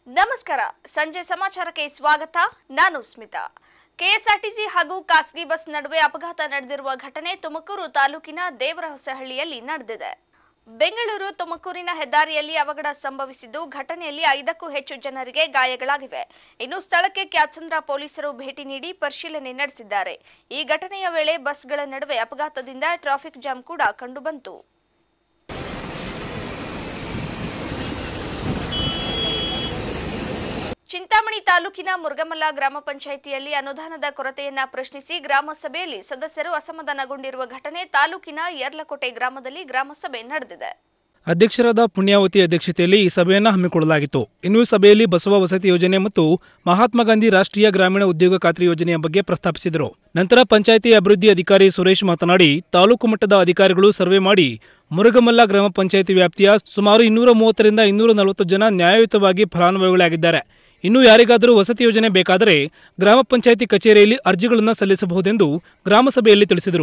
ನಮಸ್ಕಾರ ಸಂಜೆ ಸಮಾಚಾರಕ್ಕೆ ಸ್ವಾಗತ ನಾನು ಸ್ಮಿತಾ ಕೆಎಸ್ಆರ್ಟಿಸಿ ಹಾಗೂ ಖಾಸಗಿ ಬಸ್ ನಡುವೆ ಅಪಘಾತ ನಡೆದಿರುವ ಘಟನೆ ತುಮಕೂರು ತಾಲೂಕಿನ ದೇವರಹೊಸಹಳ್ಳಿಯಲ್ಲಿ ನಡೆದಿದೆ ಬೆಂಗಳೂರು ತುಮಕೂರಿನ ಹೆದ್ದಾರಿಯಲ್ಲಿ ಅವಘಡ ಸಂಭವಿಸಿದ್ದು ಘಟನೆಯಲ್ಲಿ ಐದಕ್ಕೂ ಹೆಚ್ಚು ಜನರಿಗೆ ಗಾಯಗಳಾಗಿವೆ ಇನ್ನು ಸ್ಥಳಕ್ಕೆ ಕ್ಯಾತ್ಸಂದ್ರ ಪೊಲೀಸರು ಭೇಟಿ ನೀಡಿ ಪರಿಶೀಲನೆ ನಡೆಸಿದ್ದಾರೆ ಈ ಘಟನೆಯ ವೇಳೆ ಬಸ್ಗಳ ನಡುವೆ ಅಪಘಾತದಿಂದ ಟ್ರಾಫಿಕ್ ಜಾಮ್ ಕೂಡ ಕಂಡುಬಂತು ಚಿಂತಾಮಣಿ ತಾಲೂಕಿನ ಮುರುಗಮಲ್ಲ ಗ್ರಾಮ ಪಂಚಾಯಿತಿಯಲ್ಲಿ ಅನುದಾನದ ಕೊರತೆಯನ್ನ ಪ್ರಶ್ನಿಸಿ ಗ್ರಾಮ ಸಭೆಯಲ್ಲಿ ಸದಸ್ಯರು ಅಸಮಾಧಾನಗೊಂಡಿರುವ ಘಟನೆ ತಾಲೂಕಿನ ಯರ್ಲಕೋಟೆ ಗ್ರಾಮದಲ್ಲಿ ಗ್ರಾಮ ಸಭೆ ನಡೆದಿದೆ ಅಧ್ಯಕ್ಷರಾದ ಪುಣ್ಯಾವತಿ ಅಧ್ಯಕ್ಷತೆಯಲ್ಲಿ ಈ ಸಭೆಯನ್ನು ಹಮ್ಮಿಕೊಳ್ಳಲಾಗಿತ್ತು ಇನ್ನು ಈ ಸಭೆಯಲ್ಲಿ ಬಸವ ವಸತಿ ಯೋಜನೆ ಮತ್ತು ಮಹಾತ್ಮ ಗಾಂಧಿ ರಾಷ್ಟ್ರೀಯ ಗ್ರಾಮೀಣ ಉದ್ಯೋಗ ಖಾತ್ರಿ ಯೋಜನೆಯ ಬಗ್ಗೆ ಪ್ರಸ್ತಾಪಿಸಿದರು ನಂತರ ಪಂಚಾಯಿತಿ ಅಭಿವೃದ್ಧಿ ಅಧಿಕಾರಿ ಸುರೇಶ್ ಮಾತನಾಡಿ ತಾಲೂಕು ಮಟ್ಟದ ಅಧಿಕಾರಿಗಳು ಸರ್ವೆ ಮಾಡಿ ಮುರುಗಮಲ್ಲ ಗ್ರಾಮ ಪಂಚಾಯಿತಿ ವ್ಯಾಪ್ತಿಯ ಸುಮಾರು ಇನ್ನೂರ ಮೂವತ್ತರಿಂದ ಇನ್ನೂರ ನಲವತ್ತು ಜನ ನ್ಯಾಯಯುತವಾಗಿ ಫಲಾನುಭವಿಗಳಾಗಿದ್ದಾರೆ ಇನ್ನು ಯಾರಿಗಾದರೂ ವಸತಿ ಯೋಜನೆ ಬೇಕಾದರೆ ಗ್ರಾಮ ಪಂಚಾಯಿತಿ ಕಚೇರಿಯಲ್ಲಿ ಅರ್ಜಿಗಳನ್ನು ಸಲ್ಲಿಸಬಹುದೆಂದು ಗ್ರಾಮಸಭೆಯಲ್ಲಿ ತಿಳಿಸಿದರು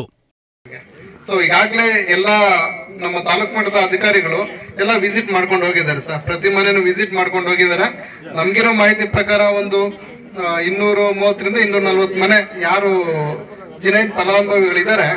ಸೊ ಈಗಾಗಲೇ ಎಲ್ಲ ನಮ್ಮ ತಾಲೂಕು ಮಟ್ಟದ ಅಧಿಕಾರಿಗಳು ಎಲ್ಲ ವಿಸಿಟ್ ಮಾಡ್ಕೊಂಡು ಹೋಗಿದ್ದಾರೆ ಸರ್ ಪ್ರತಿ ಮನೆನೂ ವಿಸಿಟ್ ಮಾಡ್ಕೊಂಡು ಹೋಗಿದ್ದಾರೆ ನಮ್ಗಿರೋ ಮಾಹಿತಿ ಪ್ರಕಾರ ಒಂದು ಆ, ಇನ್ನೂರು ಮೂವತ್ತರಿಂದ ಇನ್ನೂರ ನಲ್ವತ್ತು ಮನೆ ಯಾರು ಜಿನೈದ್ ಫಲಾನುಭವಿಗಳಿದ್ದಾರೆ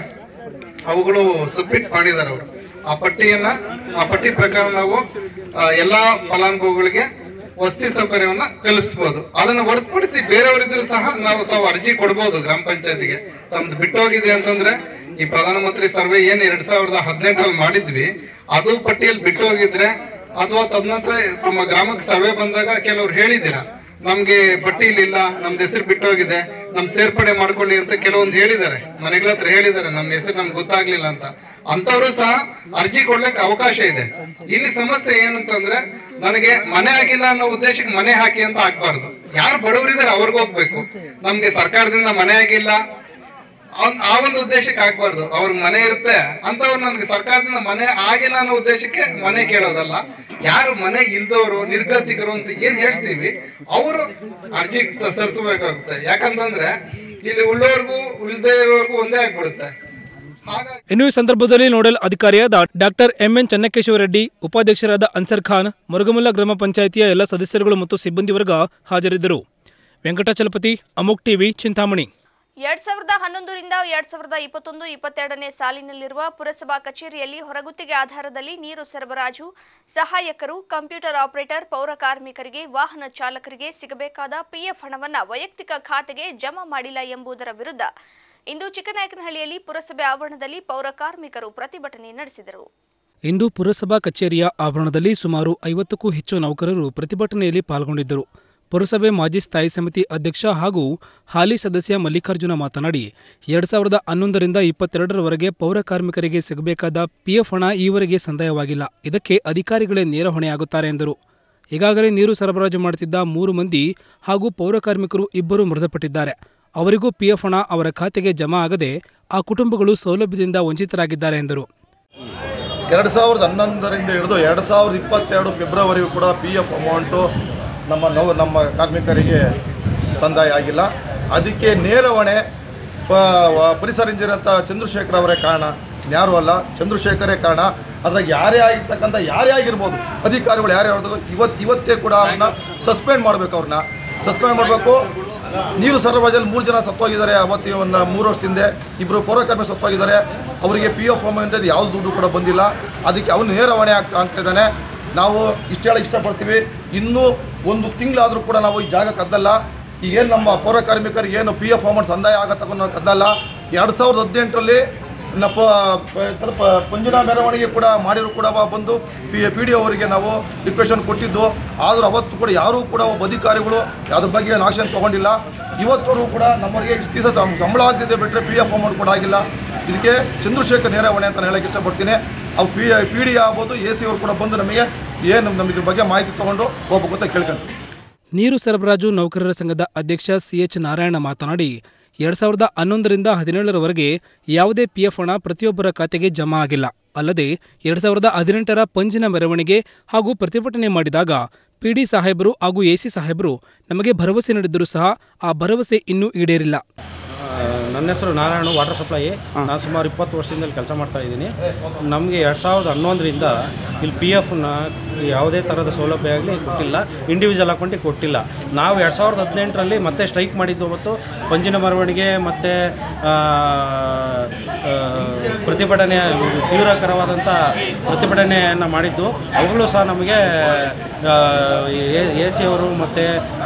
ಅವುಗಳು ಸಬ್ಮಿಟ್ ಮಾಡಿದ್ದಾರೆ ಅವರು ಆ ಪಟ್ಟಿಯನ್ನ ಆ ಪಟ್ಟಿ ಪ್ರಕಾರ ನಾವು ಆ, ಎಲ್ಲಾ ಫಲಾನುಭವಿಗಳಿಗೆ ವಸತಿ ಸೌಕರ್ಯವನ್ನ ಕಲ್ಪಿಸಬಹುದು ಅದನ್ನ ಹೊರತುಪಡಿಸಿ ಬೇರೆಯವರಿದ್ರು ಸಹ ನಾವು ತಾವು ಅರ್ಜಿ ಕೊಡಬಹುದು ಗ್ರಾಮ ಪಂಚಾಯತಿಗೆ ತಮ್ದು ಬಿಟ್ಟೋಗಿದೆ ಅಂತಂದ್ರೆ ಈ ಪ್ರಧಾನಮಂತ್ರಿ ಸರ್ವೆ ಏನ್ ಎರಡ್ ಸಾವಿರದ ಹದಿನೆಂಟರಲ್ಲಿ ಮಾಡಿದ್ವಿ ಅದು ಪಟ್ಟಿಯಲ್ಲಿ ಬಿಟ್ಟು ಹೋಗಿದ್ರೆ ಅಥವಾ ತದನಂತರ ನಮ್ಮ ಗ್ರಾಮಕ್ಕೆ ಸರ್ವೆ ಬಂದಾಗ ಕೆಲವ್ರು ಹೇಳಿದ್ದೀರಾ ನಮ್ಗೆ ಪಟ್ಟಿಲಿ ಇಲ್ಲ ನಮ್ದು ಹೆಸರು ಬಿಟ್ಟು ಹೋಗಿದೆ ನಮ್ ಸೇರ್ಪಡೆ ಮಾಡ್ಕೊಳ್ಳಿ ಅಂತ ಕೆಲವೊಂದು ಹೇಳಿದ್ದಾರೆ ಮನೆಗಳ ಹತ್ರ ಹೇಳಿದ್ದಾರೆ ನಮ್ಮ ಹೆಸರು ನಮ್ಗೆ ಗೊತ್ತಾಗ್ಲಿಲ್ಲ ಅಂತ ಅಂತವ್ರು ಸಹ ಅರ್ಜಿ ಕೊಡ್ಲಿಕ್ಕೆ ಅವಕಾಶ ಇದೆ ಇಲ್ಲಿ ಸಮಸ್ಯೆ ಏನಂತಂದ್ರೆ ನನಗೆ ಮನೆ ಆಗಿಲ್ಲ ಅನ್ನೋ ಉದ್ದೇಶಕ್ಕೆ ಮನೆ ಹಾಕಿ ಅಂತ ಆಗ್ಬಾರ್ದು ಯಾರು ಬಡವರಿದ್ದಾರೆ ಅವ್ರಿಗೆ ಹೋಗ್ಬೇಕು ನಮ್ಗೆ ಸರ್ಕಾರದಿಂದ ಮನೆ ಆಗಿಲ್ಲ ಅವ್ನ್- ಆ ಒಂದು ಉದ್ದೇಶಕ್ಕೆ ಆಗ್ಬಾರ್ದು ಅವ್ರ ಮನೆ ಇರುತ್ತೆ ಅಂತವ್ರು ನನ್ಗೆ ಸರ್ಕಾರದಿಂದ ಮನೆ ಆಗಿಲ್ಲ ಅನ್ನೋ ಉದ್ದೇಶಕ್ಕೆ ಮನೆ ಕೇಳೋದಲ್ಲ ಯಾರು ಮನೆ ಇಲ್ದವರು ನಿರ್ಗತಿಕರು ಅಂತ ಏನ್ ಹೇಳ್ತೀವಿ ಅವರು ಅರ್ಜಿ ಸಲ್ಲಿಸಬೇಕಾಗುತ್ತೆ ಯಾಕಂತಂದ್ರೆ ಇಲ್ಲಿ ಉಳ್ಳೋರ್ಗೂ ಇಲ್ದೇ ಇರೋರ್ಗೂ ಒಂದೇ ಆಗ್ಬಿಡುತ್ತೆ ಹಾಗಾಗಿ ಇನ್ನು ಈ ಸಂದರ್ಭದಲ್ಲಿ ನೋಡಲ್ ಅಧಿಕಾರಿಯಾದ ಡಾಕ್ಟರ್ ಎಂಎನ್ ಚನ್ನಕೇಶವ ರೆಡ್ಡಿ ಉಪಾಧ್ಯಕ್ಷರಾದ ಅನ್ಸರ್ ಖಾನ್ ಮುರುಗಮಲ್ಲ ಗ್ರಾಮ ಪಂಚಾಯಿತಿಯ ಎಲ್ಲ ಸದಸ್ಯರುಗಳು ಮತ್ತು ಸಿಬ್ಬಂದಿ ವರ್ಗ ಹಾಜರಿದ್ದರು ವೆಂಕಟಾಚಲಪತಿ ಅಮೋಕ್ ಟಿವಿ ಚಿಂತಾಮಣಿ ಎರಡ್ ಸಾವಿರದ ಹನ್ನೊಂದರಿಂದ ಎರಡ್ ಸಾವಿರದ ಇಪ್ಪತ್ತೊಂದು ಇಪ್ಪತ್ತೆರಡನೇ ಸಾಲಿನಲ್ಲಿರುವ ಪುರಸಭಾ ಕಚೇರಿಯಲ್ಲಿ ಹೊರಗುತ್ತಿಗೆ ಆಧಾರದಲ್ಲಿ ನೀರು ಸರಬರಾಜು ಸಹಾಯಕರು ಕಂಪ್ಯೂಟರ್ ಆಪರೇಟರ್ ಪೌರ ಕಾರ್ಮಿಕರಿಗೆ ವಾಹನ ಚಾಲಕರಿಗೆ ಸಿಗಬೇಕಾದ ಪಿಎಫ್ ಹಣವನ್ನು ವೈಯಕ್ತಿಕ ಖಾತೆಗೆ ಜಮಾ ಮಾಡಿಲ್ಲ ಎಂಬುದರ ವಿರುದ್ಧ ಇಂದು ಚಿಕ್ಕನಾಯಕನಹಳ್ಳಿಯಲ್ಲಿ ಪುರಸಭೆ ಆವರಣದಲ್ಲಿ ಪೌರ ಕಾರ್ಮಿಕರು ಪ್ರತಿಭಟನೆ ನಡೆಸಿದರು ಇಂದು ಪುರಸಭಾ ಕಚೇರಿಯ ಆವರಣದಲ್ಲಿ ಸುಮಾರು ಐವತ್ತಕ್ಕೂ ಹೆಚ್ಚು ನೌಕರರು ಪ್ರತಿಭಟನೆಯಲ್ಲಿ ಪಾಲ್ಗೊಂಡಿದ್ದರು ಪುರಸಭೆ ಮಾಜಿ ಸ್ಥಾಯಿ ಸಮಿತಿ ಅಧ್ಯಕ್ಷ ಹಾಗೂ ಹಾಲಿ ಸದಸ್ಯ ಮಲ್ಲಿಕಾರ್ಜುನ ಮಾತನಾಡಿ ಎರಡ್ ಸಾವಿರದ ಹನ್ನೊಂದರಿಂದ ಇಪ್ಪತ್ತೆರಡರವರೆಗೆ ಪೌರ ಕಾರ್ಮಿಕರಿಗೆ ಸಿಗಬೇಕಾದ ಪಿಎಫ್ ಹಣ ಈವರೆಗೆ ಸಂದಾಯವಾಗಿಲ್ಲ ಇದಕ್ಕೆ ಅಧಿಕಾರಿಗಳೇ ನೇರ ಹೊಣೆಯಾಗುತ್ತಾರೆ ಎಂದರು ಈಗಾಗಲೇ ನೀರು ಸರಬರಾಜು ಮಾಡುತ್ತಿದ್ದ ಮೂರು ಮಂದಿ ಹಾಗೂ ಪೌರ ಕಾರ್ಮಿಕರು ಇಬ್ಬರು ಮೃತಪಟ್ಟಿದ್ದಾರೆ ಅವರಿಗೂ ಪಿಎಫ್ ಹಣ ಅವರ ಖಾತೆಗೆ ಜಮಾ ಆಗದೆ ಆ ಕುಟುಂಬಗಳು ಸೌಲಭ್ಯದಿಂದ ವಂಚಿತರಾಗಿದ್ದಾರೆ ಎಂದರು ಎರಡು ಸಾವಿರದ ಹನ್ನೊಂದರಿಂದ ಹಿಡಿದು ಎರಡು ಸಾವಿರದ ಇಪ್ಪತ್ತೆರಡು ಫೆಬ್ರವರಿಗೂ ಕೂಡ ಪಿ ಎಫ್ ಅಮೌಂಟು ನಮ್ಮ ನೌ ನಮ್ಮ ಕಾರ್ಮಿಕರಿಗೆ ಸಂದಾಯ ಆಗಿಲ್ಲ ಅದಕ್ಕೆ ನೇರ ಹೊಣೆ ಪ- ವ- ಪರಿಸರ ಇಂಜಿನಿಯರ್ ಅಂತ ಚಂದ್ರಶೇಖರ್ ಅವರೇ ಕಾರಣ ಯಾರು ಅಲ್ಲ ಚಂದ್ರಶೇಖರೇ ಕಾರಣ ಅದ್ರಾಗ ಯಾರೇ ಆಗಿರ್ತಕ್ಕಂಥ ಯಾರೇ ಆಗಿರ್ಬೋದು ಅಧಿಕಾರಿಗಳು ಯಾರೇ ಆಗಿರೋದು ಇವತ್ತು ಇವತ್ತೇ ಕೂಡ ಅವ್ರನ್ನ ಸಸ್ಪೆಂಡ್ ಮಾಡಬೇಕು ಅವ್ರನ್ನ ಸಸ್ಪೆಂಡ್ ಮಾಡಬೇಕು ನೀರು ಸರಬರಾಜಲ್ಲಿ ಮೂರು ಜನ ಸತ್ತೋಗಿದ್ದಾರೆ ಅವತ್ತು ಒಂದು ಮೂರು ವರ್ಷದಿಂದ ಇಬ್ಬರು ಪೌರಕರ್ಮಿ ಸತ್ತೋಗಿದ್ದಾರೆ ಅವರಿಗೆ ಪಿ ಎಫ್ ಅಮೌಂಟ್ ಯಾವ್ದು ದುಡ್ಡು ಕೂಡ ಬಂದಿಲ್ಲ ಅದಕ್ಕೆ ಅವನು ನೇರ ಹೊಣೆ ಆಗ್ತಾ ಆಗ್ತಿದ್ದಾನೆ ನಾವು ಇಷ್ಟು ಹೇಳಕ್ಕೆ ಇಷ್ಟಪಡ್ತೀವಿ ಇನ್ನೂ ಒಂದು ತಿಂಗಳಾದರೂ ಕೂಡ ನಾವು ಈ ಜಾಗ ಕದ್ದಲ್ಲ ಈಗೇನು ನಮ್ಮ ಪೌರ ಕಾರ್ಮಿಕರಿಗೆ ಏನು ಪಿ ಎಫ್ ಅಮೌಂಟ್ ಸಂದಾಯ ಆಗತ್ತಕ್ಕೂ ನಾವು ಕದ್ದಲ್ಲ ಎರಡು ಸಾವಿರದ ಹದಿನೆಂಟರಲ್ಲಿ ನಮ್ಮ ಸ್ವಲ್ಪ ಪಂಜಿನ ಮೆರವಣಿಗೆ ಕೂಡ ಮಾಡಿದ್ರು ಕೂಡ ಅವ ಬಂದು ಪಿ ಪಿ ಡಿ ಅವರಿಗೆ ನಾವು ರಿಕ್ವೆಷನ್ ಕೊಟ್ಟಿದ್ದು ಆದರೂ ಅವತ್ತು ಕೂಡ ಯಾರೂ ಕೂಡ ಒಬ್ಬ ಅಧಿಕಾರಿಗಳು ಅದ್ರ ಬಗ್ಗೆ ಏನು ಆಕ್ಷನ್ ತೊಗೊಂಡಿಲ್ಲ ಇವತ್ತವರೆಗೂ ಕೂಡ ನಮ್ಮವರಿಗೆ ಇಷ್ಟು ದಿವಸ ಸಂಬಳ ಆಗ್ತಿದೆ ಬಿಟ್ಟರೆ ಪಿ ಎಫ್ ಅಮೌಂಟ್ ಕೂಡ ಆಗಿಲ್ಲ ಇದಕ್ಕೆ ಚಂದ್ರಶೇಖರ್ ನೇರ ಹೊಣೆ ಅಂತ ಹೇಳಕ್ಕೆ ಇಷ್ಟಪಡ್ತೀನಿ ಅವು ಪಿ ಪಿ ಡಿ ಆಗ್ಬೋದು ಎ ಸಿ ಅವರು ಕೂಡ ಬಂದು ನಮಗೆ ಏನು ನಮ್ಮ ಇದ್ರ ಬಗ್ಗೆ ಮಾಹಿತಿ ತೊಗೊಂಡು ಹೋಗ್ಬೇಕು ಅಂತ ಕೇಳ್ಕೊಂತೀವಿ ನೀರು ಸರಬರಾಜು ನೌಕರರ ಸಂಘದ ಅಧ್ಯಕ್ಷ ಸಿಎಚ್ ನಾರಾಯಣ ಮಾತನಾಡಿ ಎರಡ್ ಸಾವಿರದ ಹನ್ನೊಂದರಿಂದ ಹದಿನೇಳರವರೆಗೆ ಯಾವುದೇ ಪಿಎಫ್ ಹಣ ಪ್ರತಿಯೊಬ್ಬರ ಖಾತೆಗೆ ಜಮಾ ಆಗಿಲ್ಲ ಅಲ್ಲದೆ ಎರಡ್ ಸಾವಿರದ ಹದಿನೆಂಟರ ಪಂಜಿನ ಮೆರವಣಿಗೆ ಹಾಗೂ ಪ್ರತಿಭಟನೆ ಮಾಡಿದಾಗ ಪಿಡಿ ಸಾಹೇಬರು ಹಾಗೂ ಎಸಿ ಸಾಹೇಬರು ನಮಗೆ ಭರವಸೆ ನೀಡಿದ್ದರೂ ಸಹ ಆ ಭರವಸೆ ಇನ್ನೂ ಈಡೇರಿಲ್ಲ ನನ್ನ ಹೆಸರು ನಾರಾಯಣ ವಾಟರ್ ಸಪ್ಲೈ ನಾನು ಸುಮಾರು ಇಪ್ಪತ್ತು ವರ್ಷದಿಂದ ಕೆಲಸ ಮಾಡ್ತಾ ಇದ್ದೀನಿ ನಮಗೆ ಎರಡು ಸಾವಿರದ ಹನ್ನೊಂದರಿಂದ ಇಲ್ಲಿ ಪಿ ಎಫ್ನ ಯಾವುದೇ ಥರದ ಸೌಲಭ್ಯ ಆಗಲಿ ಕೊಟ್ಟಿಲ್ಲ ಇಂಡಿವಿಜುವಲ್ ಅಕೌಂಟಿಗೆ ಕೊಟ್ಟಿಲ್ಲ ನಾವು ಎರಡು ಸಾವಿರದ ಹದಿನೆಂಟರಲ್ಲಿ ಮತ್ತೆ ಸ್ಟ್ರೈಕ್ ಮಾಡಿದ್ದು ಅವತ್ತು ಪಂಜಿನ ಮೆರವಣಿಗೆ ಮತ್ತು ಪ್ರತಿಭಟನೆ ತೀವ್ರಕರವಾದಂಥ ಪ್ರತಿಭಟನೆಯನ್ನು ಮಾಡಿದ್ದು ಅವಾಗಲೂ ಸಹ ನಮಗೆ ಎ ಸಿ ಅವರು ಮತ್ತು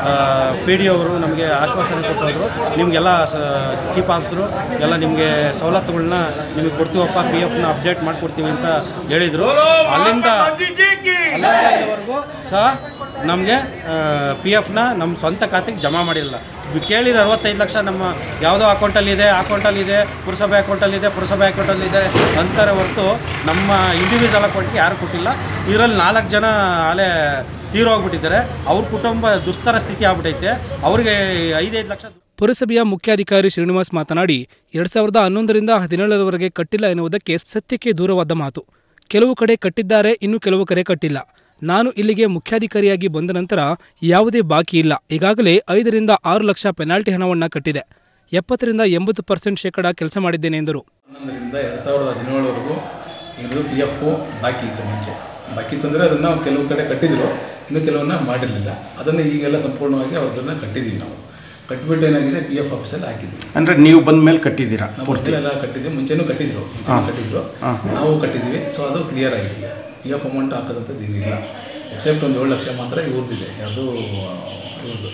ಪಿ ಡಿ ಅವರು ನಮಗೆ ಆಶ್ವಾಸನೆ ಕೊಟ್ಟರು ನಿಮಗೆಲ್ಲ ಚೀಫ್ ಆಫೀಸರು ಎಲ್ಲ ನಿಮಗೆ ಸವಲತ್ತುಗಳನ್ನ ನಿಮಗೆ ಕೊಡ್ತೀವಪ್ಪ ಪಿ ಎಫ್ನ ಅಪ್ಡೇಟ್ ಮಾಡಿಕೊಡ್ತೀವಿ ಅಂತ ಹೇಳಿದರು ಅಲ್ಲಿಂದ ಅಲ್ಲಿಂದ ಇಲ್ಲಿವರೆಗೂ ಸಹ ನಮಗೆ ಪಿ ಎಫ್ನ ನಮ್ಮ ಸ್ವಂತ ಖಾತೆಗೆ ಜಮಾ ಮಾಡಿಲ್ಲ ಕೇಳಿರೋ ಅರವತ್ತೈದು ಲಕ್ಷ ನಮ್ಮ ಯಾವುದೋ ಅಕೌಂಟಲ್ಲಿದೆ ಅಕೌಂಟಲ್ಲಿದೆ ಪುರಸಭೆ ಅಕೌಂಟಲ್ಲಿದೆ ಪುರಸಭೆ ಅಕೌಂಟಲ್ಲಿದೆ ಅಂತಾರೆ ಹೊರತು ನಮ್ಮ ಇಂಡಿವಿಜುವಲ್ ಅಕೌಂಟ್ಗೆ ಯಾರು ಕೊಟ್ಟಿಲ್ಲ ಇದರಲ್ಲಿ ನಾಲ್ಕು ಜನ ಅಲ್ಲೇ ತೀರೋಗ್ಬಿಟ್ಟಿದ್ದಾರೆ ಅವ್ರ ಕುಟುಂಬ ದುಸ್ತರ ಸ್ಥಿತಿ ಆಗ್ಬಿಟ್ಟೈತೆ ಅವ್ರಿಗೆ ಐದೈದು ಲಕ್ಷ ಪುರಸಭೆಯ ಮುಖ್ಯಾಧಿಕಾರಿ ಶ್ರೀನಿವಾಸ್ ಮಾತನಾಡಿ ಎರಡ್ ಸಾವಿರದ ಹನ್ನೊಂದರಿಂದ ಹದಿನೇಳರವರೆಗೆ ಕಟ್ಟಿಲ್ಲ ಎನ್ನುವುದಕ್ಕೆ ಸತ್ಯಕ್ಕೆ ದೂರವಾದ ಮಾತು ಕೆಲವು ಕಡೆ ಕಟ್ಟಿದ್ದಾರೆ ಇನ್ನು ಕೆಲವು ಕಡೆ ಕಟ್ಟಿಲ್ಲ ನಾನು ಇಲ್ಲಿಗೆ ಮುಖ್ಯಾಧಿಕಾರಿಯಾಗಿ ಬಂದ ನಂತರ ಯಾವುದೇ ಬಾಕಿ ಇಲ್ಲ ಈಗಾಗಲೇ ಐದರಿಂದ ಆರು ಲಕ್ಷ ಪೆನಾಲ್ಟಿ ಹಣವನ್ನು ಕಟ್ಟಿದೆ ಎಪ್ಪತ್ತರಿಂದ ಎಂಬತ್ತು ಪರ್ಸೆಂಟ್ ಶೇಕಡ ಕೆಲಸ ಮಾಡಿದ್ದೇನೆ ಎಂದರು ಹನ್ನೊಂದರಿಂದ ಎರಡು ಸಾವಿರದ ಹದಿನೇಳವರೆಗೂ ಇದು ಪಿ ಎಫ್ ಬಾಕಿ ಇತ್ತು ಮುಂಚೆ ಬಾಕಿ ಇತ್ತಂದರೆ ಅದನ್ನು ಕೆಲವು ಕಡೆ ಕಟ್ಟಿದ್ರು ಇನ್ನು ಕೆಲವನ್ನ ಮಾಡಿರಲಿಲ್ಲ ಅದನ್ನು ಈಗೆಲ್ಲ ಸಂಪೂರ್ಣವಾಗಿ ಅವ್ರದನ್ನು ಕಟ್ಟಿದ್ದೀವಿ ನಾವು ಕಟ್ಟಿಬಿಟ್ಟು ಏನಾಗಿದೆ ಪಿ ಎಫ್ ಆಫೀಸಲ್ಲಿ ಹಾಕಿದ್ವಿ ಅಂದರೆ ನೀವು ಬಂದ ಮೇಲೆ ಕಟ್ಟಿದ್ದೀರಾ ನಾವು ಪೂರ್ತಿ ಎಲ್ಲ ಕಟ್ಟಿದ್ವಿ ಮುಂಚೆನೂ ಕಟ್ಟಿದ್ರು ಮುಂಚೆನೂ ಕಟ್ಟಿದ್ರು ನಾವು ಕಟ್ಟಿದ್ದೀವಿ ಸೊ ಅದು ಕ್ಲಿಯರ್ ಆಗಿದೆ ಪಿ ಎಫ್ ಅಮೌಂಟ್ ಹಾಕೋದಂಥದ್ದು ಏನಿಲ್ಲ ಎಕ್ಸೆಪ್ಟ್ ಒಂದು ಏಳು ಲಕ್ಷ ಮಾತ್ರ ಇವ್ರದ್ದಿದೆ ಯಾವುದು ಇವ್ರದ್ದು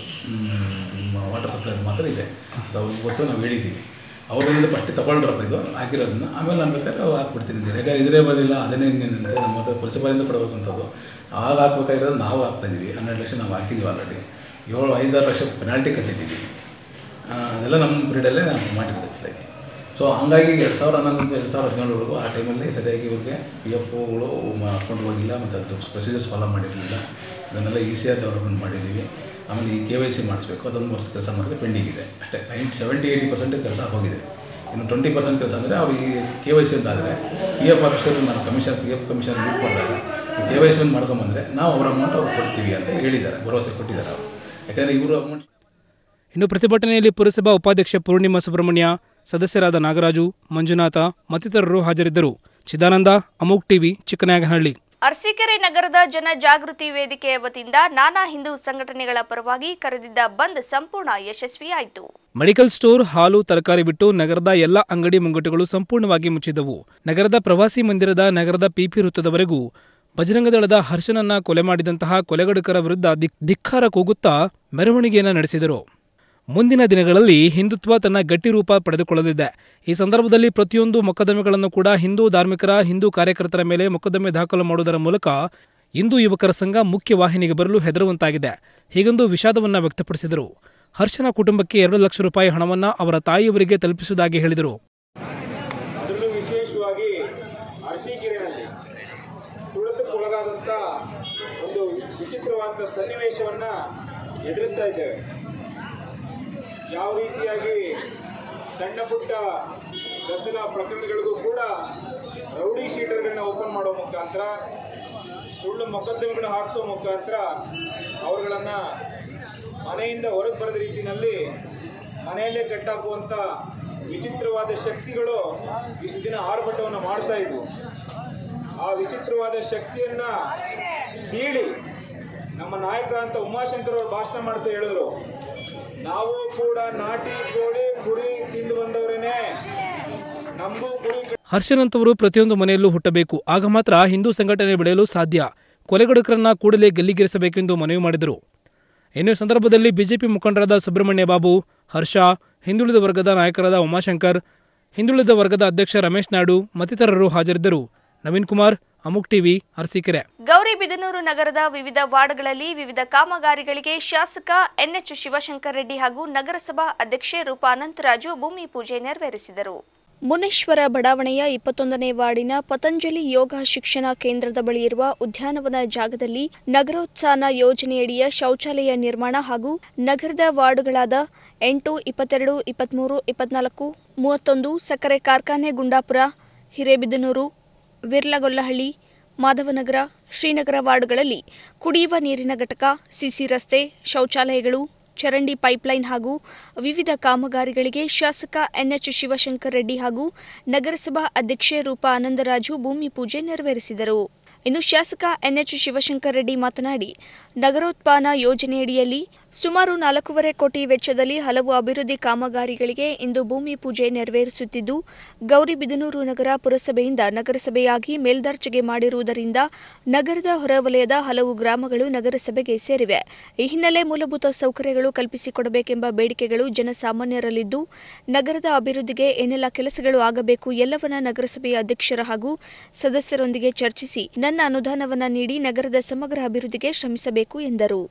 ವಾಟರ್ ಸಪ್ಲೈ ಮಾತ್ರ ಇದೆ ಅದು ಅವ್ರಿಗೆ ಗೊತ್ತು ನಾವು ಹೇಳಿದ್ದೀವಿ ಅವರಿಂದ ಫಸ್ಟ್ ತಗೊಳ್ರಪ್ಪ ಇದು ಹಾಕಿರೋದನ್ನ ಆಮೇಲೆ ನಾನು ಬೇಕಾದ್ರೆ ಅವು ಹಾಕ್ಬಿಡ್ತೀನಿ ಅಂತೀನಿ ಯಾಕಂದ್ರೆ ಇದ್ರೆ ಬರಲಿಲ್ಲ ಅದನ್ನೇ ಇನ್ನೇನಂತೆ ನಮ್ಮ ಹತ್ರ ಪುರಸಭೆಯಿಂದ ಕೊಡಬೇಕಂಥದ್ದು ಆಗ ಹಾಕ್ಬೇಕಾಗಿರೋದು ನಾವು ಹಾಕ್ತಾಯಿದ್ದೀವಿ ಹನ್ನೆರಡು ಲಕ್ಷ ನಾವು ಹಾಕಿದ್ದೀವಿ ಆಲ್ರೆಡಿ ಏಳು ಐದಾರು ಲಕ್ಷ ಪೆನಾಲ್ಟಿ ಕಟ್ಟಿದ್ದೀವಿ ಆ, ಅದೆಲ್ಲ ನಮ್ಮ ಪೀರಿಯಡಲ್ಲೇ ನಾವು ಮಾಡಿರೋದು ಆ್ಯಕ್ಚುಲಾಗಿ ಸೊ ಹಂಗಾಗಿ ಎರಡು ಸಾವಿರದ ಹನ್ನೊಂದರಿಂದ ಎರಡು ಸಾವಿರದ ಹದಿನೇಳವರೆಗೂ ಆ ಟೈಮಲ್ಲಿ ಸರಿಯಾಗಿ ಇವ್ರಿಗೆ ಪಿ ಎಫ್ ಒಗಳು ಹಾಕ್ಕೊಂಡು ಹೋಗಿಲ್ಲ ಮತ್ತು ಅದ್ರ ಪ್ರೊಸೀಜರ್ಸ್ ಫಾಲೋ ಮಾಡಿರಲಿಲ್ಲ ಅದನ್ನೆಲ್ಲ ಈ ಸಿ ಆರ್ ಡೆವಲಪ್ಮೆಂಟ್ ಮಾಡಿದ್ದೀವಿ ಆಮೇಲೆ ಈ ಕೆ ವೈ ಸಿ ಮಾಡಿಸ್ಬೇಕು ಅದೊಂದು ವರ್ಷ ಕೆಲಸ ಮಾಡಿದ್ರೆ ಪೆಂಡಿಂಗ್ ಇದೆ ಅಷ್ಟೇ ನೈಂಟಿ ಸೆವೆಂಟಿ ಏಯ್ಟಿ ಪರ್ಸೆಂಟ್ ಕೆಲಸ ಹೋಗಿದೆ ಇನ್ನು ಟ್ವೆಂಟಿ ಪರ್ಸೆಂಟ್ ಕೆಲಸ ಅಂದರೆ ಅವ್ರಿಗೆ ಕೆ ವೈ ಸಿ ಅಂತ ಆದರೆ ಪಿ ಎಫ್ ಆಫೀಸರ್ ನಾನು commission P F commission meet ಮಾಡಿದಾಗ ಕೆ ವೈ ಸಿ ಒಂದು ಮಾಡ್ಕೊಂಬಂದರೆ ನಾವು ಅವ್ರ ಅಮೌಂಟ್ ಅವ್ರು ಕೊಡ್ತೀವಿ ಅಂತ ಹೇಳಿದ್ದಾರೆ ಭರವಸೆ ಕೊಟ್ಟಿದ್ದಾರೆ ಅವರು ಯಾಕಂದರೆ ಇವರು ಅಮೌಂಟ್ ಇನ್ನು ಪ್ರತಿಭಟನೆಯಲ್ಲಿ ಪುರಸಭಾ ಉಪಾಧ್ಯಕ್ಷೆ ಪೂರ್ಣಿಮಾ ಸುಬ್ರಹ್ಮಣ್ಯ ಸದಸ್ಯರಾದ ನಾಗರಾಜು ಮಂಜುನಾಥ ಮತ್ತಿತರರು ಹಾಜರಿದ್ದರು ಚಿದಾನಂದ ಅಮೋಕ್ ಟಿವಿ ಚಿಕ್ಕನಾಯಕನಹಳ್ಳಿ ಅರಸೀಕೆರೆ ನಗರದ ಜನ ಜಾಗೃತಿ ವೇದಿಕೆಯ ವತಿಯಿಂದ ನಾನಾ ಹಿಂದೂ ಸಂಘಟನೆಗಳ ಪರವಾಗಿ ಕರೆದಿದ್ದ ಬಂದ್ ಸಂಪೂರ್ಣ ಯಶಸ್ವಿಯಾಯಿತು ಮೆಡಿಕಲ್ ಸ್ಟೋರ್ ಹಾಲು ತರಕಾರಿ ಬಿಟ್ಟು ನಗರದ ಎಲ್ಲ ಅಂಗಡಿ ಮುಂಗಟ್ಟುಗಳು ಸಂಪೂರ್ಣವಾಗಿ ಮುಚ್ಚಿದ್ದವು ನಗರದ ಪ್ರವಾಸಿ ಮಂದಿರದ ನಗರದ ಪಿಪಿ ವೃತ್ತದವರೆಗೂ ಬಜರಂಗದಳದ ಹರ್ಷನನ್ನ ಕೊಲೆ ಮಾಡಿದಂತಹ ಕೊಲೆಗಡುಕರ ವಿರುದ್ಧ ದಿಕ್ ಧಿಕ್ಕಾರ ಕೂಗುತ್ತಾ ಮೆರವಣಿಗೆಯನ್ನು ನಡೆಸಿದರು ಮುಂದಿನ ದಿನಗಳಲ್ಲಿ ಹಿಂದುತ್ವ ತನ್ನ ಗಟ್ಟಿ ರೂಪ ಪಡೆದುಕೊಳ್ಳಲಿದೆ ಈ ಸಂದರ್ಭದಲ್ಲಿ ಪ್ರತಿಯೊಂದು ಮೊಕದ್ದಮೆಗಳನ್ನು ಕೂಡ ಹಿಂದೂ ಧಾರ್ಮಿಕರ ಹಿಂದೂ ಕಾರ್ಯಕರ್ತರ ಮೇಲೆ ಮೊಕದ್ದಮೆ ದಾಖಲು ಮಾಡುವುದರ ಮೂಲಕ ಹಿಂದೂ ಯುವಕರ ಸಂಘ ಮುಖ್ಯ ವಾಹಿನಿಗೆ ಬರಲು ಹೆದರುವಂತಾಗಿದೆ ಹೀಗೆಂದು ವಿಷಾದವನ್ನ ವ್ಯಕ್ತಪಡಿಸಿದರು ಹರ್ಷನ ಕುಟುಂಬಕ್ಕೆ ಎರಡು ಲಕ್ಷ ರೂಪಾಯಿ ಹಣವನ್ನ ಅವರ ತಾಯಿಯವರಿಗೆ ತಲುಪಿಸುವುದಾಗಿ ಹೇಳಿದರು ಅದರಲ್ಲೂ ವಿಶೇಷವಾಗಿ ಅರಸೀಕೆರೆಯಲ್ಲಿ ತುಳಿತಕ್ಕೊಳಗಾದಂಥ ಒಂದು ವಿಚಿತ್ರವಾದ ಸನ್ನಿವೇಶವನ್ನು ಎದುರಿಸ್ತಾ ಇದ್ದೇವೆ ಯಾವ ರೀತಿಯಾಗಿ ಸಣ್ಣ ಪುಟ್ಟ ಗದ್ದಲ ಪ್ರಕರಣಗಳಿಗೂ ಕೂಡ ರೌಡಿ ಶೀಟರ್ಗಳನ್ನ ಓಪನ್ ಮಾಡೋ ಮುಖಾಂತರ ಸುಳ್ಳು ಮೊಕದ್ದಮೆಗಳನ್ನ ಹಾಕಿಸೋ ಮುಖಾಂತರ ಅವರುಗಳನ್ನು ಮನೆಯಿಂದ ಹೊರಗೆ ಬರದ ರೀತಿಯಲ್ಲಿ ಮನೆಯಲ್ಲೇ ಕಟ್ಟಾಕುವಂಥ ವಿಚಿತ್ರವಾದ ಶಕ್ತಿಗಳು ಇಷ್ಟು ದಿನ ಆರ್ಭಟವನ್ನು ಮಾಡ್ತಾ ಇದ್ವು ಆ ವಿಚಿತ್ರವಾದ ಶಕ್ತಿಯನ್ನ ಸೀಳಿ ನಮ್ಮ ನಾಯಕರಂತ ಉಮಾಶಂಕರ್ ಅವರು ಭಾಷಣ ಮಾಡ್ತಾ ಹೇಳಿದ್ರು ನಾವು ಕೂಡ ನಾಟಿ ಕೋಳಿ ಕುರಿ ತಿಂದು ಬಂದವರೇನೆ ನಮಗೂ ಕುರಿ ಹರ್ಷನಂತವರು ಪ್ರತಿಯೊಂದು ಮನೆಯಲ್ಲೂ ಹುಟ್ಟಬೇಕು ಆಗ ಮಾತ್ರ ಹಿಂದೂ ಸಂಘಟನೆ ಬೆಳೆಯಲು ಸಾಧ್ಯ ಕೊಲೆಗಡುಕರನ್ನ ಕೂಡಲೇ ಗಲ್ಲಿಗೇರಿಸಬೇಕೆಂದು ಮನವಿ ಮಾಡಿದರು ಇನ್ನು ಈ ಸಂದರ್ಭದಲ್ಲಿ ಬಿಜೆಪಿ ಮುಖಂಡರಾದ ಸುಬ್ರಹ್ಮಣ್ಯ ಬಾಬು ಹರ್ಷ ಹಿಂದುಳಿದ ವರ್ಗದ ನಾಯಕರಾದ ಉಮಾಶಂಕರ್ ಹಿಂದುಳಿದ ವರ್ಗದ ಅಧ್ಯಕ್ಷ ರಮೇಶ್ ನಾಯ್ಡು ಮತ್ತಿತರರು ಹಾಜರಿದ್ದರು ನವೀನ್ ಕುಮಾರ್ ಅಮುಕ್ ಟಿವಿ ಅರಸೀಕೆರೆ ಗೌರಿಬಿದನೂರು ನಗರದ ವಿವಿಧ ವಾರ್ಡ್ಗಳಲ್ಲಿ ವಿವಿಧ ಕಾಮಗಾರಿಗಳಿಗೆ ಶಾಸಕ ಎನ್ಎಚ್ ಶಿವಶಂಕರ್ ರೆಡ್ಡಿ ಹಾಗೂ ನಗರಸಭಾ ಅಧ್ಯಕ್ಷೆ ರೂಪಾ ಅನಂತರಾಜು ಭೂಮಿ ಪೂಜೆ ನೆರವೇರಿಸಿದರು ಮುನೇಶ್ವರ ಬಡಾವಣೆಯ ಇಪ್ಪತ್ತೊಂದನೇ ವಾರ್ಡಿನ ಪತಂಜಲಿ ಯೋಗ ಶಿಕ್ಷಣ ಕೇಂದ್ರದ ಬಳಿ ಇರುವ ಉದ್ಯಾನವನ ಜಾಗದಲ್ಲಿ ನಗರೋತ್ಥಾನ ಯೋಜನೆಯಡಿಯ ಶೌಚಾಲಯ ನಿರ್ಮಾಣ ಹಾಗೂ ನಗರದ ವಾರ್ಡುಗಳಾದ ಎಂಟು ಇಪ್ಪತ್ತೆರಡು ಇಪ್ಪತ್ತ್ಮೂರು ಇಪ್ಪತ್ನಾಲ್ಕು ಮೂವತ್ತೊಂದು ಸಕ್ಕರೆ ಕಾರ್ಖಾನೆ ಗುಂಡಾಪುರ ಹಿರೇಬಿದನೂರು ವಿರ್ಲಗೊಲ್ಲಹಳ್ಳಿ ಮಾಧವನಗರ ಶ್ರೀನಗರ ವಾರ್ಡ್ಗಳಲ್ಲಿ ಕುಡಿಯುವ ನೀರಿನ ಘಟಕ ಸಿಸಿ ರಸ್ತೆ ಶೌಚಾಲಯಗಳು ಚರಂಡಿ ಪೈಪ್ಲೈನ್ ಹಾಗೂ ವಿವಿಧ ಕಾಮಗಾರಿಗಳಿಗೆ ಶಾಸಕ ಎನ್ಎಚ್ ಶಿವಶಂಕರ್ ರೆಡ್ಡಿ ಹಾಗೂ ನಗರಸಭಾ ಅಧ್ಯಕ್ಷೆ ರೂಪಾ ಆನಂದರಾಜು ಭೂಮಿ ಪೂಜೆ ನೆರವೇರಿಸಿದರು ಇನ್ನು ಶಾಸಕ ಎನ್ಎಚ್ ಶಿವಶಂಕರ್ ರೆಡ್ಡಿ ಮಾತನಾಡಿ ನಗರೋತ್ಪಾನ ಯೋಜನೆಯಡಿಯಲ್ಲಿ ಸುಮಾರು ನಾಲ್ಕೂವರೆ ಕೋಟಿ ವೆಚ್ಚದಲ್ಲಿ ಹಲವು ಅಭಿವೃದ್ಧಿ ಕಾಮಗಾರಿಗಳಿಗೆ ಇಂದು ಭೂಮಿ ಪೂಜೆ ನೆರವೇರಿಸುತ್ತಿದ್ದು ಗೌರಿಬಿದನೂರು ನಗರ ಪುರಸಭೆಯಿಂದ ನಗರಸಭೆಯಾಗಿ ಮೇಲ್ದರ್ಜೆಗೆ ಮಾಡಿರುವುದರಿಂದ ನಗರದ ಹೊರವಲಯದ ಹಲವು ಗ್ರಾಮಗಳು ನಗರಸಭೆಗೆ ಸೇರಿವೆ ಈ ಹಿನ್ನೆಲೆ ಮೂಲಭೂತ ಸೌಕರ್ಯಗಳು ಕಲ್ಪಿಸಿಕೊಡಬೇಕೆಂಬ ಬೇಡಿಕೆಗಳು ಜನಸಾಮಾನ್ಯರಲ್ಲಿದ್ದು ನಗರದ ಅಭಿವೃದ್ಧಿಗೆ ಏನೆಲ್ಲ ಕೆಲಸಗಳು ಆಗಬೇಕು ಎಲ್ಲವನ್ನ ನಗರಸಭೆಯ ಅಧ್ಯಕ್ಷರ ಹಾಗೂ ಸದಸ್ಯರೊಂದಿಗೆ ಚರ್ಚಿಸಿ ನನ್ನ ಅನುದಾನವನ್ನ ನೀಡಿ ನಗರದ ಸಮಗ್ರ ಅಭಿವೃದ್ಧಿಗೆ ಶ್ರಮಿಸಬೇಕು ಎಂದರು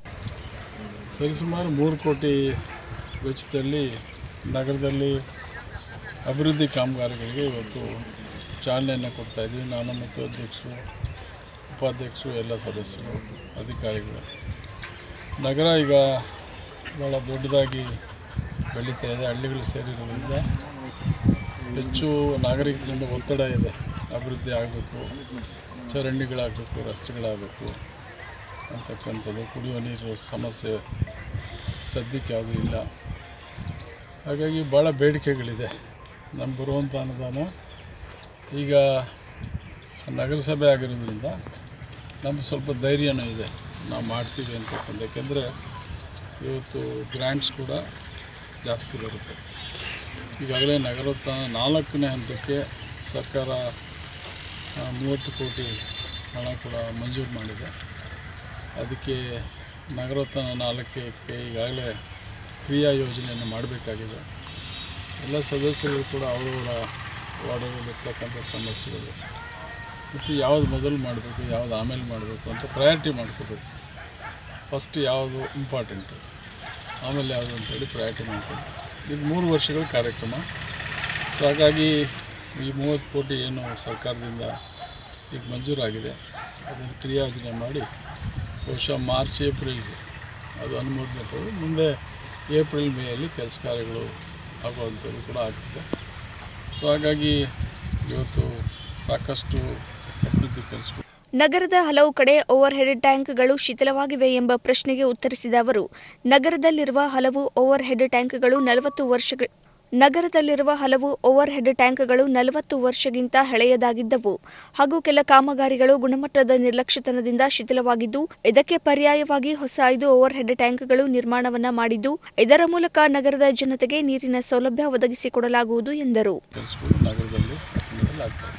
ಸರಿಸುಮಾರು ಮೂರು ಕೋಟಿ ವೆಚ್ಚದಲ್ಲಿ ನಗರದಲ್ಲಿ ಅಭಿವೃದ್ಧಿ ಕಾಮಗಾರಿಗಳಿಗೆ ಇವತ್ತು ಚಾಲನೆಯನ್ನು ಕೊಡ್ತಾ ಇದ್ದೀವಿ ನಾನು ಮತ್ತು ಅಧ್ಯಕ್ಷರು ಉಪಾಧ್ಯಕ್ಷರು ಎಲ್ಲ ಸದಸ್ಯರು ಅಧಿಕಾರಿಗಳು ನಗರ ಈಗ ಭಾಳ ದೊಡ್ಡದಾಗಿ ಬೆಳೀತಾ ಇದೆ ಹಳ್ಳಿಗಳು ಸೇರಿರೋದ್ರಿಂದ ಹೆಚ್ಚು ನಾಗರಿಕರಿಂದ ಒತ್ತಡ ಇದೆ ಅಭಿವೃದ್ಧಿ ಆಗಬೇಕು ಚರಂಡಿಗಳಾಗಬೇಕು ರಸ್ತೆಗಳಾಗಬೇಕು ಅಂತಕ್ಕಂಥದ್ದು ಕುಡಿಯುವ ನೀರು ಸಮಸ್ಯೆ ಸದ್ಯಕ್ಕೆ ಯಾವುದೂ ಇಲ್ಲ ಹಾಗಾಗಿ ಭಾಳ ಬೇಡಿಕೆಗಳಿದೆ ನಮ್ಮ ಬರುವಂಥ ಅನುದಾನ ಈಗ ನಗರಸಭೆ ಆಗಿರೋದ್ರಿಂದ ನಮ್ಗೆ ಸ್ವಲ್ಪ ಧೈರ್ಯನೂ ಇದೆ ನಾವು ಮಾಡ್ತೀವಿ ಅಂತಕ್ಕಂಥ ಯಾಕೆಂದರೆ ಇವತ್ತು ಗ್ರ್ಯಾಂಟ್ಸ್ ಕೂಡ ಜಾಸ್ತಿ ಬರುತ್ತೆ ಈಗಾಗಲೇ ನಗರೋತ್ಥಾನ ನಾಲ್ಕನೇ ಹಂತಕ್ಕೆ ಸರ್ಕಾರ ಆ, ಮೂವತ್ತು ಕೋಟಿ ಹಣ ಕೂಡ ಮಂಜೂರು ಮಾಡಿದೆ ಅದಕ್ಕೆ ನಗರೋತ್ಥಾನ ನಾಲ್ಕಕ್ಕೆ ಈಗಾಗಲೇ ಕ್ರಿಯಾ ಯೋಜನೆಯನ್ನು ಮಾಡಬೇಕಾಗಿದೆ ಎಲ್ಲ ಸದಸ್ಯರು ಕೂಡ ಅವರವರ ವಾರ್ಡ್ಗಳಲ್ಲಿರ್ತಕ್ಕಂಥ ಸಮಸ್ಯೆಗಳು ಮತ್ತು ಯಾವುದು ಮೊದಲು ಮಾಡಬೇಕು ಯಾವುದು ಆಮೇಲೆ ಮಾಡಬೇಕು ಅಂತ ಪ್ರಯಾರಿಟಿ ಮಾಡ್ಕೋಬೇಕು ಫಸ್ಟ್ ಯಾವುದು ಇಂಪಾರ್ಟೆಂಟು ಆಮೇಲೆ ಯಾವುದು ಅಂತೇಳಿ ಪ್ರಯಾರಿಟಿ ಮಾಡ್ಕೊಂಡು ಇದು ಮೂರು ವರ್ಷಗಳ ಕಾರ್ಯಕ್ರಮ ಸೊ ಹಾಗಾಗಿ ಈ ಮೂವತ್ತು ಕೋಟಿ ಏನು ಸರ್ಕಾರದಿಂದ ಈಗ ಮಂಜೂರಾಗಿದೆ ಅದನ್ನು ಕ್ರಿಯಾಯೋಜನೆ ಮಾಡಿ ಬಹುಶಃ ಮಾರ್ಚ್ ಏಪ್ರಿಲ್ಗೆ ಅದು ಅನುಮೋದನೆ ಪಡೆದು ಮುಂದೆ ಏಪ್ರಿಲ್ ಮೇಯಲ್ಲಿ ಕೆಲಸ ಕಾರ್ಯಗಳು ಆಗುವಂಥದ್ದು ಕೂಡ ಆಗ್ತಿದೆ ಸೊ ಹಾಗಾಗಿ ಇವತ್ತು ಸಾಕಷ್ಟು ಅಭಿವೃದ್ಧಿ ಕೆಲಸಗಳು ನಗರದ ಹಲವು ಕಡೆ ಓವರ್ ಹೆಡ್ ಟ್ಯಾಂಕ್ಗಳು ಶಿಥಿಲವಾಗಿವೆ ಎಂಬ ಪ್ರಶ್ನೆಗೆ ಉತ್ತರಿಸಿದ ಅವರು ನಗರದಲ್ಲಿರುವ ಹಲವು ಓವರ್ ಹೆಡ್ ಟ್ಯಾಂಕ್ಗಳು ನಲವತ್ತು ವರ್ಷಗಳ ನಗರದಲ್ಲಿರುವ ಹಲವು ಓವರ್ ಹೆಡ್ ಟ್ಯಾಂಕ್ಗಳು ನಲವತ್ತು ವರ್ಷಗಿಂತ ಹಳೆಯದಾಗಿದ್ದವು ಹಾಗೂ ಕೆಲ ಕಾಮಗಾರಿಗಳು ಗುಣಮಟ್ಟದ ನಿರ್ಲಕ್ಷ್ಯತನದಿಂದ ಶಿಥಿಲವಾಗಿದ್ದು ಇದಕ್ಕೆ ಪರ್ಯಾಯವಾಗಿ ಹೊಸ ಐದು ಓವರ್ ಹೆಡ್ ಟ್ಯಾಂಕ್ಗಳು ನಿರ್ಮಾಣವನ್ನ ಮಾಡಿದ್ದು ಇದರ ಮೂಲಕ ನಗರದ ಜನತೆಗೆ ನೀರಿನ ಸೌಲಭ್ಯ ಒದಗಿಸಿಕೊಡಲಾಗುವುದು ಎಂದರು ಕೆಲಸಗಳು ನಗರದಲ್ಲಿ ಪಟ್ಟಣದಲ್ಲಿ ಆಗ್ತವೆ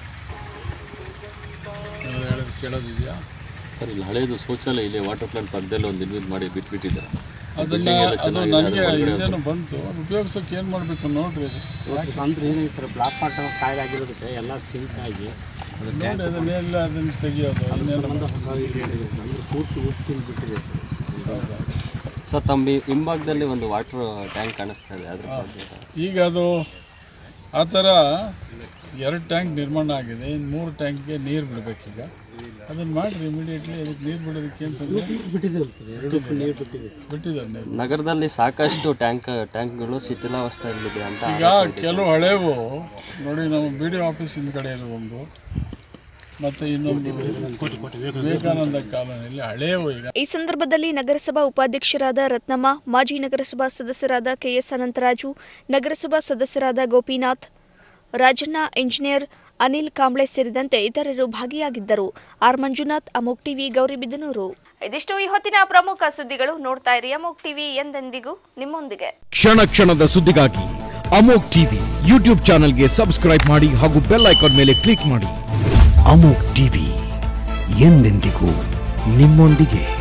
ನೀವು ಹೇಳೋದು ಕೇಳೋದಿದೆಯಾ ಸರ್ ಇಲ್ಲಿ ಹಳೇದು ಶೌಚಾಲಯ ಇಲ್ಲಿ ವಾಟರ್ ಪ್ಲಾಂಟ್ ಪಕ್ಕದಲ್ಲಿ ಒಂದು ನಿರ್ಮಿತ ಮಾಡಿ ಬಿಟ್ಬಿಟ್ಟಿದ್ದಾರೆ ಅದನ್ನು ಅದು ನನಗೆ ಹಿಂದೇನು ಬಂತು ಅದು ಉಪಯೋಗಿಸೋಕೆ ಏನು ಮಾಡಬೇಕು ನೋಡ್ರಿ ಅದು ಅಂದ್ರೆ ಏನಿದೆ ಸರ್ ಬ್ಲಾಕ್ ಪಾಟ್ ಕಾಯಿಲೆ ಆಗಿರೋದಕ್ಕೆ ಎಲ್ಲ ಸಿಂಕ್ ಆಗಿ ಅದು ನೋಡಿ ಅದನ್ನೆಲ್ಲ ಅದನ್ನು ತೆಗಿಯೋದು ಇನ್ನೇನು ಸಂಬಂಧ ಹೊಸ ಇದು ಏನಿದೆ ಸರ್, ಅಂದ್ರೆ ಪೂರ್ತಿ ಉತ್ತಿ ಬಿಟ್ಟಿದೆ ಹೌದಾ? ಸರ್ ತಮ್ಮ ಈ ಹಿಂಭಾಗದಲ್ಲಿ ಒಂದು ವಾಟರ್ ಟ್ಯಾಂಕ್ ಕಾಣಿಸ್ತಾ ಇದೆ ಅದ್ರ ಬಗ್ಗೆ ಈಗ ಅದು ಆ ಥರ ಎರಡು ಟ್ಯಾಂಕ್ ನಿರ್ಮಾಣ ಆಗಿದೆ ಇನ್ನು ಮೂರು ಟ್ಯಾಂಕ್ಗೆ ನೀರು ಬಿಡಬೇಕೀಗ ಅದನ್ನು ಮಾಡಿರಿ ಇಮಿಡಿಯೇಟ್ಲಿ ಅದಕ್ಕೆ ನೀರು ಬಿಡೋದಕ್ಕೆ ಏನು ತೊಂದರೆ ಬಿಟ್ಟಿದ್ದೇವೆ ಸರ್ ಎರಡು ನೀರು ಬಿಟ್ಟಿದೆ ಬಿಟ್ಟಿದ್ದಾರೆ ನೀರು ನಗರದಲ್ಲಿ ಸಾಕಷ್ಟು ಟ್ಯಾಂಕ್ ಟ್ಯಾಂಕ್ಗಳು ಶಿಥಿಲಾವಸ್ಥೆಯಲ್ಲಿದೆ ಅಂತ ಈಗ ಕೆಲವು ಹಳೇವು ನೋಡಿ ನಮ್ಮ ಬಿ ಡಿ ಆಫೀಸ್ ಹಿಂದ್ಗಡೆ ಇರೋದೊಂದು ಮತ್ತು ಇನ್ನೊಂದು ವಿವೇಕಾನಂದ ಕಾಲೋನಿಯಲ್ಲಿ ಹಳೇವು ಈಗ ಈ ಸಂದರ್ಭದಲ್ಲಿ ನಗರಸಭಾ ಉಪಾಧ್ಯಕ್ಷರಾದ ರತ್ನಮ್ಮ ಮಾಜಿ ನಗರಸಭಾ ಸದಸ್ಯರಾದ ಕೆಎಸ್ ಅನಂತರಾಜು ನಗರಸಭಾ ಸದಸ್ಯರಾದ ಗೋಪಿನಾಥ್ ರಾಜಣ್ಣ ಇಂಜಿನಿಯರ್ ಅನಿಲ್ ಕಾಂಬ್ಳೆ ಸೇರಿದಂತೆ ಇತರರು ಭಾಗಿಯಾಗಿದ್ದರು ಆರ್ ಮಂಜುನಾಥ್ ಅಮೋಕ್ ಟಿವಿ ಗೌರಿಬಿದನೂರು ಇದಿಷ್ಟು ಈ ಹೊತ್ತಿನ ಪ್ರಮುಖ ಸುದ್ದಿಗಳು ನೋಡ್ತಾ ಇರಿ ಅಮೋಕ್ ಟಿವಿ ಎಂದೆಂದಿಗೂ ನಿಮ್ಮೊಂದಿಗೆ ಕ್ಷಣ ಕ್ಷಣದ ಸುದ್ದಿಗಾಗಿ ಅಮೋಕ್ ಟಿವಿ ಯೂಟ್ಯೂಬ್ ಚಾನೆಲ್ಗೆ ಸಬ್ಸ್ಕ್ರೈಬ್ ಮಾಡಿ ಹಾಗೂ ಬೆಲ್ ಐಕಾನ್ ಮೇಲೆ ಕ್ಲಿಕ್ ಮಾಡಿ ಅಮೋಕ್ ಟಿವಿ ಎಂದೆಂದಿಗೂ ನಿಮ್ಮೊಂದಿಗೆ